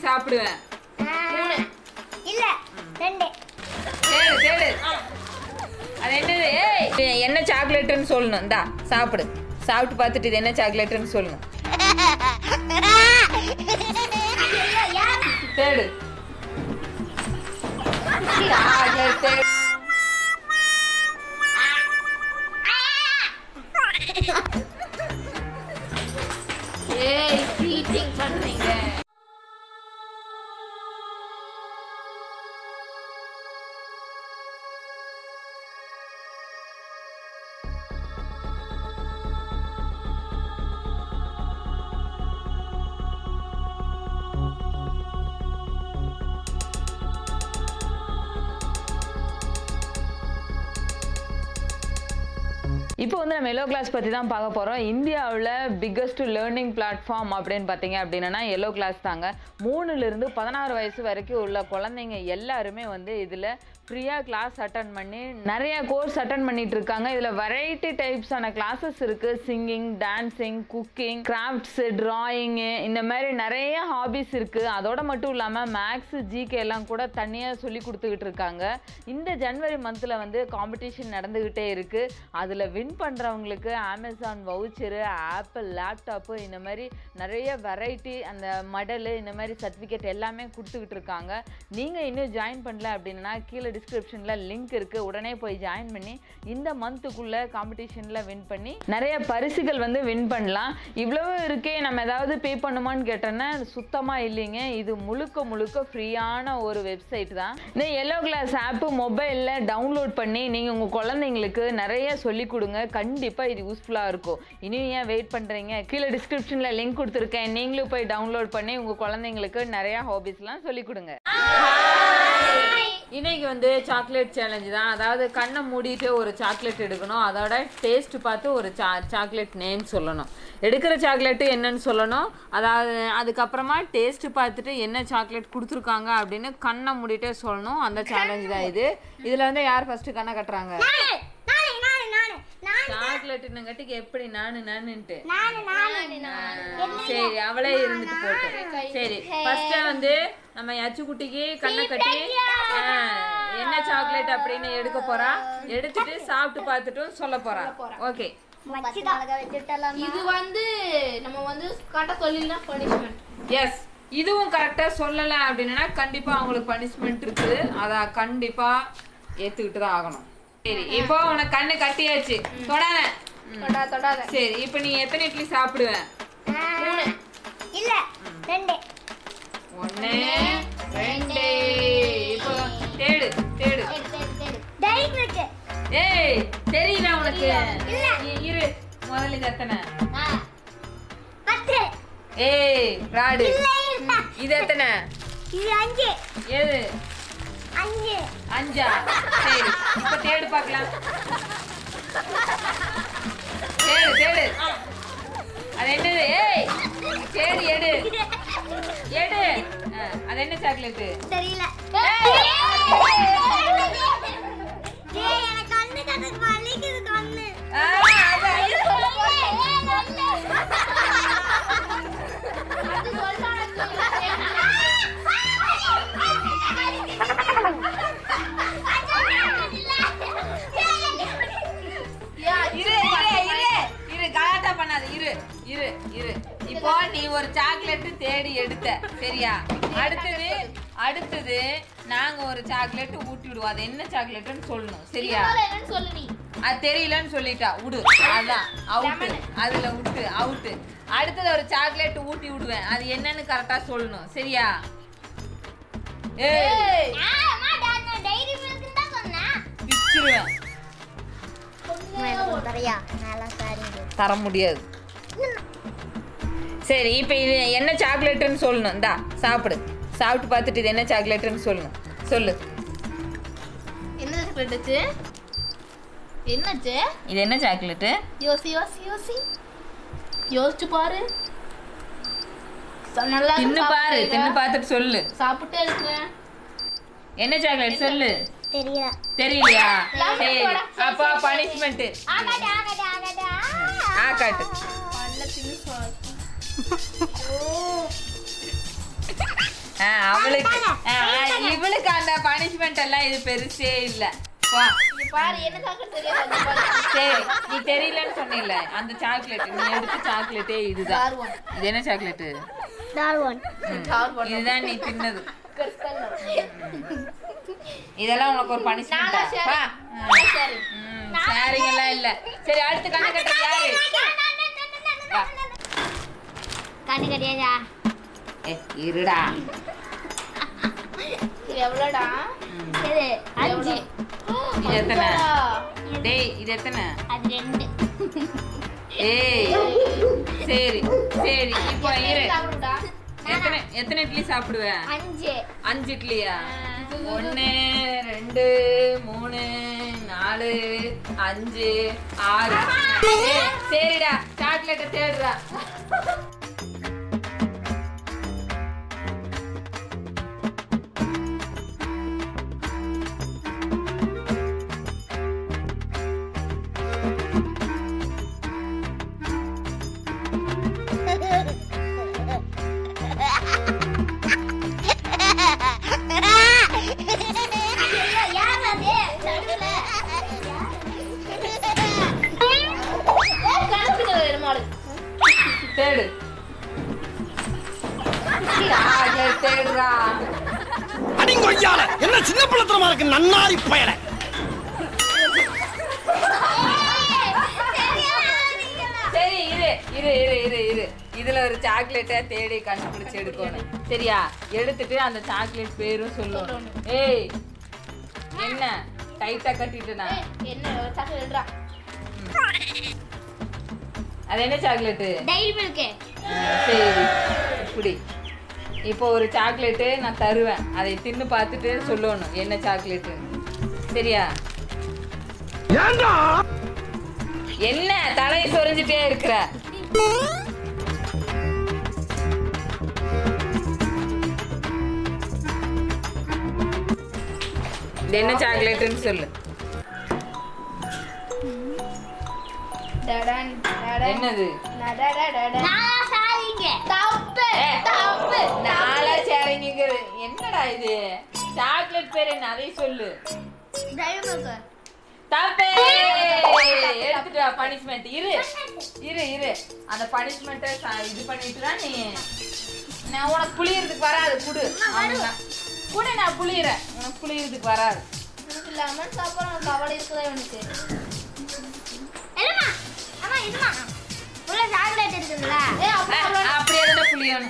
சாப்பிடுவேன் மூணு இல்ல ரெண்டு தேடு தேடு அது என்னது ஏய் இது என்ன சாக்லேட்டுன்னு சொல்லணும் இந்தா சாப்பிடு சாப்பிட்டு பார்த்துட்டு இது என்ன சாக்லேட்டுன்னு சொல்லணும் தேடு சாக்லேட் தேடு ஏய் சீட்டிங் பண்றீங்க இப்போ வந்து நம்ம எல்லோ கிளாஸ் பற்றி தான் பார்க்க போகிறோம் இந்தியாவில் பிக்கஸ்ட் லேர்னிங் பிளாட்ஃபார்ம் அப்படின்னு பார்த்தீங்க அப்படின்னா எல்லோ கிளாஸ் தாங்க மூணுலேருந்து பதினாறு வயசு வரைக்கும் உள்ள குழந்தைங்க எல்லாருமே வந்து இதில் ஃப்ரீயாக கிளாஸ் அட்டன் பண்ணி நிறைய கோர்ஸ் அட்டன் பண்ணிட்டு இருக்காங்க இதில் வெரைட்டி டைப்ஸான கிளாஸஸ் இருக்குது singing dancing cooking crafts drawing இந்த மாதிரி நிறைய ஹாபிஸ் இருக்குது அதோட மட்டும் இல்லாமல் மேக்ஸு ஜிகே எல்லாம் கூட தனியாக சொல்லி கொடுத்துக்கிட்டு இருக்காங்க இந்த ஜனவரி மந்தில் வந்து காம்படிஷன் நடந்துக்கிட்டே இருக்குது அதில் வின் பண்ணுறவங்களுக்கு அமேசான் வவுச்சரு ஆப்பிள் லேப்டாப்பு இந்த மாதிரி நிறைய வெரைட்டி அந்த மடலு இந்த மாதிரி சர்டிஃபிகேட் எல்லாமே கொடுத்துக்கிட்டு இருக்காங்க நீங்கள் இன்னும் ஜாயின் பண்ணல அப்படின்னா கீழே டிஸ்கிரிப்ஷனில் லிங்க் இருக்குது உடனே போய் ஜாயின் பண்ணி இந்த மந்த்துக்குள்ளே காம்படிஷனில் வின் பண்ணி நிறைய பரிசுகள் வந்து வின் பண்ணலாம் இவ்வளவு இருக்கே நம்ம ஏதாவது பே பண்ணுமான்னு கேட்டோன்னா சுத்தமாக இல்லைங்க இது முழுக்க முழுக்க ஃப்ரீயான ஒரு வெப்சைட் தான் இந்த எல்லோ கிளாஸ் ஆப்பு மொபைலில் டவுன்லோட் பண்ணி நீங்கள் உங்கள் குழந்தைங்களுக்கு நிறைய சொல்லிக் கொடுங்க கண்டிப்பாக இது யூஸ்ஃபுல்லாக இருக்கும் இனியும் ஏன் வெயிட் பண்ணுறீங்க கீழே டிஸ்கிரிப்ஷனில் லிங்க் கொடுத்துருக்கேன் நீங்களும் போய் டவுன்லோட் பண்ணி உங்கள் குழந்தைங்களுக்கு நிறையா ஹாபிஸ்லாம் சொல்லிக் கொடுங்க இன்னைக்கு வந்து சாக்லேட் சேலஞ்சு தான் அதாவது கண்ணை மூடிட்டு ஒரு சாக்லேட் எடுக்கணும் அதோட டேஸ்ட் பார்த்து ஒரு சா சாக்லேட் நேம் சொல்லணும் எடுக்கிற சாக்லேட்டு என்னன்னு சொல்லணும் அதாவது அதுக்கப்புறமா டேஸ்ட் பார்த்துட்டு என்ன சாக்லேட் கொடுத்துருக்காங்க அப்படின்னு கண்ணை மூடிட்டே சொல்லணும் அந்த சேலஞ்சு தான் இது இதில் வந்து யார் ஃபர்ஸ்ட் கண்ணை கட்டுறாங்க நானு நானு நானு நானு நானு சாக்லேட்டுன்னுங்காட்டிக்கு எப்படி நானு நானுன்ட்டு நானு நானு சரி அவளே இருந்துட்டு போட்டோம் சரி ஃபர்ஸ்ட் வந்து நம்ம யச்சு குட்டிக்கு கண்ணை கட்டி ஆ, என்ன சாக்லேட் அப்படின்னு எடுக்க போறா எடுத்துட்டு சாப்பிட்டு பார்த்துட்டும் சொல்ல போறா ஓகே இது வந்து நம்ம வந்து கரெக்டா சொல்லிடலாம் பனிஷ்மெண்ட் எஸ் இதுவும் கரெக்டா சொல்லல அப்படின்னா கண்டிப்பா அவங்களுக்கு பனிஷ்மெண்ட் இருக்குது அத கண்டிப்பா ஏத்துக்கிட்டு தான் ஆகணும் சரி இப்போ உனக்கு கண்ணு கட்டியாச்சு தொடாத ம். தொடாத தொடாத சரி இப்போ நீ எத்தனை இட்லி சாப்பிடுவ மூணு இல்ல ரெண்டு ஒண்ணு ரெண்டு இப்போ தேடு தேடு டைரி மில்க் ஏய் தெரியல உனக்கு இல்ல. இ- இரு முதல்ல இது எத்தனை பத்து ஏய் ராடு இல்ல இல்ல இது எத்தனை இது அஞ்சு ஏது அஞ்சு அஞ்சா சரி இப்ப தேடு பார்க்கலாம் தேடு தேடு அது என்னது ஏய் சரி எடு எடு ஆ, அது என்ன சாக்லேட்டு தெரியல ஏய் எனக்கு கண்ணு கண்ணுக்கு வலிக்குது கண்ணு ஆ, அது ஐயோ. இரு இரு இரு இரு கலாட்டா பண்ணாத இரு இரு இரு இப்போ நீ ஒரு சாக்லேட் தேடி எடுத்த சரியா அடுத்தது அடுத்தது நாங்க ஒரு சாக்லேட் ஊட்டி விடுவோம் அது என்ன சாக்லேட்னு சொல்லணும் சரியா என்னன்னு சொல்லு நீ அது தெரியலன்னு சொல்லிட்டா விடு அதான் அவுட்டு அதுல விட்டு அவுட்டு அடுத்தது ஒரு சாக்லேட் ஊட்டி விடுவேன் அது என்னன்னு கரெக்டா சொல்லணும் சரியா ஏய் ஆமா டாட் நான் டைரி மில்க் தான் சொன்னேன் பிச்சிருவேன் தரையா நல்லா சாரி தர முடியாது சரி இப்போ இது என்ன சாக்லேட்டுன்னு சொல்லணும் இந்தா சாப்பிடு சாப்பிட்டு பார்த்துட்டு இது என்ன சாக்லேட்டுன்னு சொல்லணும் சொல்லு என்ன சாக்லேட் என்னாச்சு இது என்ன சாக்லேட்டு யோசி யோசி யோசி யோசிச்சு பாரு ச- நல்லா தின்னு பாரு சாப்பிட்டே தின்னு இரு. பார்த்துட்டு சொல்லு சாப்பிட்டே இருக்கிறேன் என்ன சாக்லேட் சொல்லு தெரியல தெரியலையா Lemon சரி போடா. அப்போ பனிஷ்மெண்ட் ஆகாடா ஆகாடா ஆகாடா ஆ காட்டு பல்ல தின்னு சொல். ஆ, அவளுக்கு ஆ, ஆ, இவளுக்கு அந்த பனிஷ்மெண்ட் எல்லாம் இது பெருசே இல்ல வா இங்க பாரு என்ன சாக்லேட் தெரியாது அந்த பாரு. சரி நீ தெரியலன்னு சொன்னில அந்த சாக்லேட் நீ எடுத்த சாக்லேட்டே இதுதான் டார்வன். இது என்ன சாக்லேட் டார்வன் டார்வன். இதுதான் நீ தின்னது கிறிஸ்டல். இதெல்லாம் உனக்கு ஒரு நானா பனிஷ்மெண்ட் share? வா நானா share? ஷேரிங் எல்லாம் இல்ல சரி அடுத்து கண்ணு கட்டுறது யாரு வா கண்ணு கட்டியாச்சா ஏ இருடா இது எவ்வளோடா ம். இது அஞ்சு இது எத்தனை அஞ்சுடா. டேய் இது எத்தனை அது ரெண்டு ஏய் சரி சரி இப்போ இரு சாப்பிடுடா. எத்தனை எத்தனை இட்லி சாப்பிடுவ அஞ்சு அஞ்சு இட்லியா ஒன்று ரெண்டு மூணு நாலு அஞ்சு ஆறு ஏய், சரிடா சாக்லேட்டை தேடுறா யார் அது நடுவுல ஏய், கணக்குல எருமாடு. தேடு சாக்லேட் தேடுறா அடிங்கொய்யால என்ன சின்ன பிள்ளைத்தனமா இருக்கு நன்னாரி பயல சரி இரு இரு இரு இரு இரு இதுல ஒரு சாக்லேட்டை தேடி கண்டுபிடிச்சு எடுக்கணும் சரியா எடுத்துட்டு அந்த சாக்லேட் பேரும் சொல்லணும் ஏய் என்ன டைட்டா கட்டிட்டுனா ஏய், என்ன ஒரு சாக்லேட் எடுடா. அது என்ன சாக்லேட்டு டைரி மில்க் சரி இப்படி இப்போ ஒரு சாக்லேட்டு நான் தருவேன் அதை தின்னு பார்த்துட்டு சொல்லணும் என்ன சாக்லேட்டு சரியா ஏண்டா என்ன தலையை சொரிஞ்சிட்டே இருக்கிற இது என்ன சாக்லேட்டுன்னு சொல்லு டடன், டடன், என்னது நடடடடன். நானா சாரிங்க தப்பு, ஏ, தப்பு, நாளா தப்பு. சேரிங்க என்னடா இது சாக்லேட் பேர் என்ன அதை சொல்லு டைரி மில்க் தப்பே எடுத்துட்டு வா பனிஷ்மெண்ட் இரு இரு இரு அந்த பனிஷ்மெண்ட்டை இது பண்ணிட்டு தான் நீ நான் உனக்கு புளியறதுக்கு வராது குடு அவனுக்கு குடு நான் புளியறேன் உனக்கு புளியறதுக்கு வராது உனக்கு lemon சாப்பிட உனக்கு கவலை இருக்குதா இவனுக்கு? இல்லம்மா அம்மா இதுமா உள்ள சாக்லேட் இருக்குங்களா ஏய், அப்படி அஹ், சொல்லணும். அப்படியே தானே புளியணும்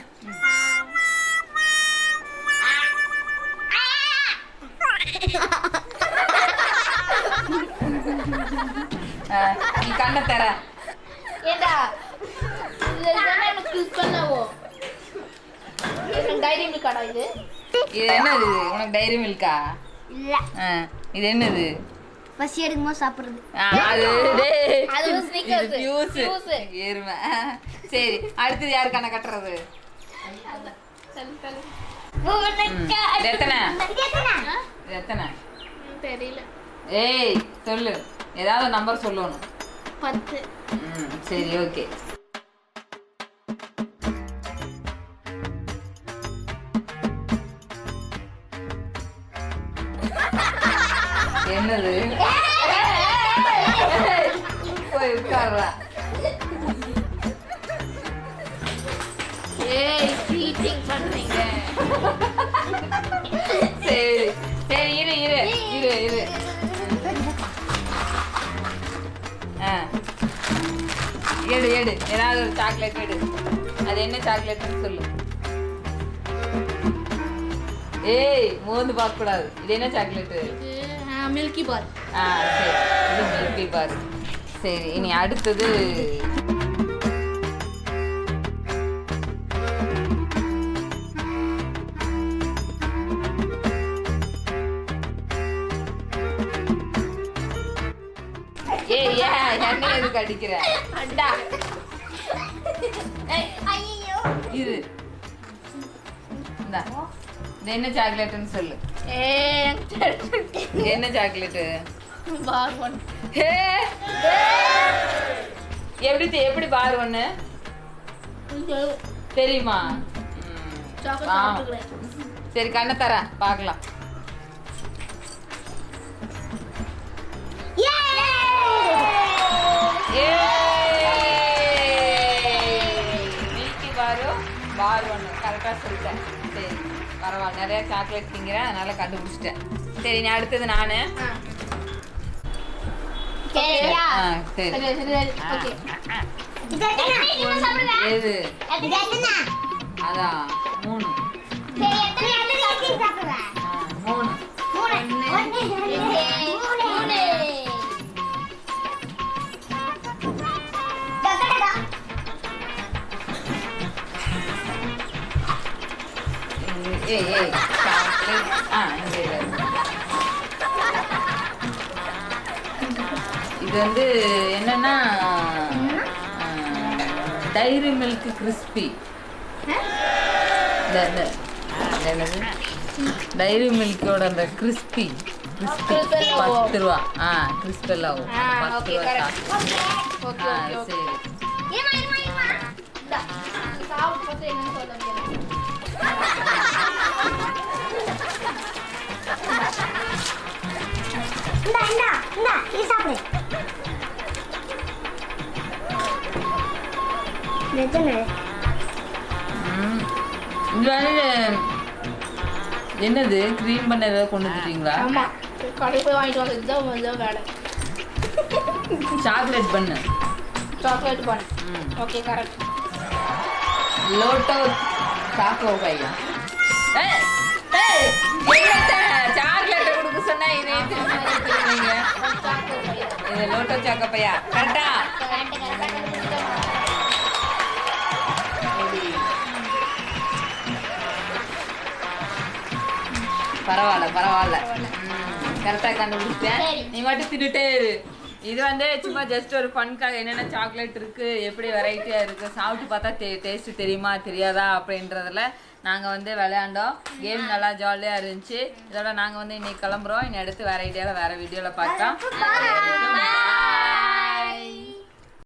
அஹ், நீ கண்ணை தர ஏண்டா, இதுல தானே எனக்கு crystal ஆகும். எனக்கு டைரி மில்காடா இது இது என்னது உனக்கு டைரி மில்கா இல்ல இது என்னது பசி எடுக்கும்போது சாப்பிடுறது ஆ, அது டேய், அது ஒரு Snickers. இது fuse. Fuse. எருமை சரி அடுத்தது யாரு கண்ணை கட்டுறது சொல்லு, சொல்லு. ம். இது எத்தனை இது எத்தனை? இது எத்தனை ம், தெரியல ஏய் சொல்லு ஏதாவது நம்பர் சொல்லணும் பத்து ம் சரி ஓகே என்னது போய் உட்கார்றா ஏய் சீட்டிங் பண்றீங்க சரி சரி இரு இரு இரு இரு ஆ எடு எடு ஏதாவது ஒரு சாக்லேட் எடு அது என்ன சாக்லேட்னு சொல்லு ஏய் மோந்து பார்க்க கூடாது இது என்ன சாக்லேட்டு மில்கி பார் ஆ சரி இது மில்கி பார் சரி இனி அடுத்தது ஏய் ஏன் என்ன எதுக்கு அடிக்கிற அண்டா ஏய் ஐயோ இரு இந்தா இது என்ன சாக்லேட்னு சொல்லு ஏய் இது என்ன சாக்லேட்டு பார் ஒன் ஹே எப்படி தெ- எப்படி பார் ஒண்ணு தெரியுமா ம். சாக்லேட் ஆ. சாப்பிட்டுக்கிறேன் சரி கண்ணை தரேன் பார்க்கலாம் மில்கி பாரும் பார் ஒன்று கரெக்டாக சொல்லிட்டேன் சரி பரவாயில்ல நிறைய சாக்லேட் திங்கிறேன் அதனால கண்டுபிடிச்சிட்டேன் சரி நீ அடுத்தது நான் சரியா ஆ சரி சரி சரி சரி ஓகே இது எத்தனை நீ சாப்பிடுவ எது இது எத்தனை அதான் மூணு சரி எத்தனை எத்தனை எத்தனை சாப்பிடுவ ஆ, மூணு மூணு ஒன்று ரெண்டு மூணு டக்கடகா ஏய் ஏய் சாக்லேட் ஆ இங்கே இரு. இது வந்து என்னன்னா டைரி மில்க் கிறிஸ்பி என்னது டைரி மில்கோட அந்த கிறிஸ்பி கிறிஸ்பி Crispy பத்து ரூபா ஆ கிறிஸ்பெல்லாம் ஆ, பத்து okay, ரூபா correct. chocolate. ஓகே ஆ ஓகே ஓகே சரி இருமா இருமா இருமா இந்தா சாப்பிட்டு பார்த்து என்னன்னு சொல்ல முடியாது இந்தா இந்தா இந்தா இது சாப்பிடு நிஜமே ம். இது வந்து என்னது க்ரீம் பண்ண ஏதாவது கொண்டு வந்துட்டீங்களா ஆமா கடைக்கு போய் வாங்கிட்டு வந்து இதுதான் இதுதான் வேலை சாக்லேட் பண்ணு சாக்லேட் பண்ணு ம் ஓகே கரெக்ட் லோட்டோ சாக்கோ பையா ஏய், ஏய், என்னத்த சாக்லேட் கொடுக்க சொன்னா இதே திரும்ப திரும்புவீங்க. இது லோட்டோ சாக்கோ பையா கரெக்டா பரவாயில்ல பரவாயில்ல கரெக்டாக கண்டுபிடிச்சிட்டேன் சரி. நீ மட்டும் தின்னுட்டே இரு இது வந்து சும்மா ஜஸ்ட் ஒரு ஃபன்காக என்னென்ன சாக்லேட் இருக்கு எப்படி வெரைட்டியாக இருக்கு சாப்பிட்டு பார்த்தா டே டேஸ்ட் தெரியுமா தெரியாதா அப்படின்றதுல நாங்கள் வந்து விளையாண்டோம் கேம் நல்லா ஜாலியாக இருந்துச்சு இதோட நாங்கள் வந்து இன்னைக்கு கிளம்புறோம் இன்னும் அடுத்து வேற ஐடியாவில் வேற வீடியோவில் பார்க்கலாம் Bye. Bye.